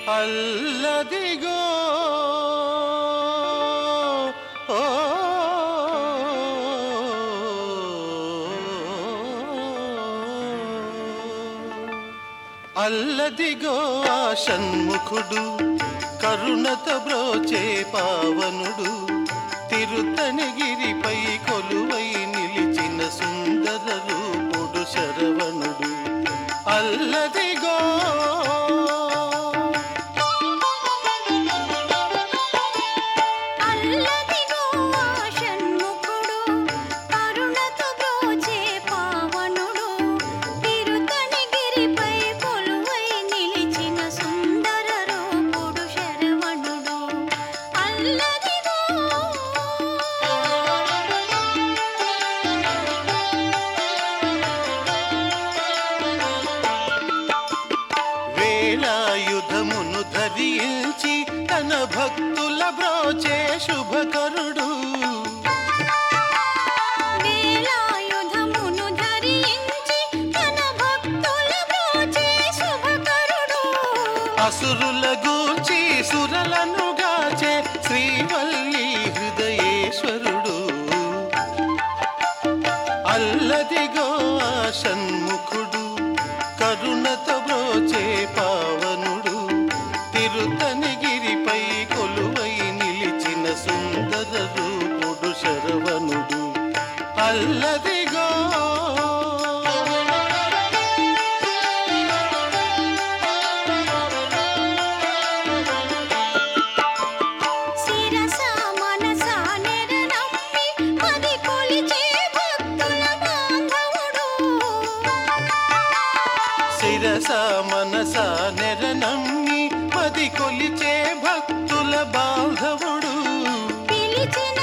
అల్లదిగో ఓ అల్లదిగో ఆ షణ్ముఖుడు కరుణత బ్రోచే పావనుడు తిరుతనిగిరిపై కొలువై నిలిచిన సుందర రూపుడు శరవణుడు అల్లదిగో అల్లదిగో ఆ షణ్ముఖుడు కరుణతో బ్రోచే పావనుడు తిరుతనిగిరిపై కొలువై నిలిచిన సుందర రూపుడు శరవణుడు అల్లదిగో వేలాయుధమును ధరించి తన భక్తుల బ్రోచే శుభకరుడు వేలాయుధమును ధరించి తన భక్తుల బ్రోచే శుభకరుడు అసురుల గూర్చి సురలను గాచే శ్రీవల్లి హృదయేశ్వరుడు అల్లదిగో ఆ షణ్ముఖుడు కరుణతో బ్రోచే పావనుడు తిరుతనిగిరిపై కొలువై నిలిచిన సుందర రూపుడు శరవణుడు అల్లదిగో శిరస మనస నెరనమ్మి మది కొలిచే భక్తుల బాంధవుడు శిరస మనస నెరనమ్మి పది కొలిచే భక్తుల బాంధవుడు పిలిచిన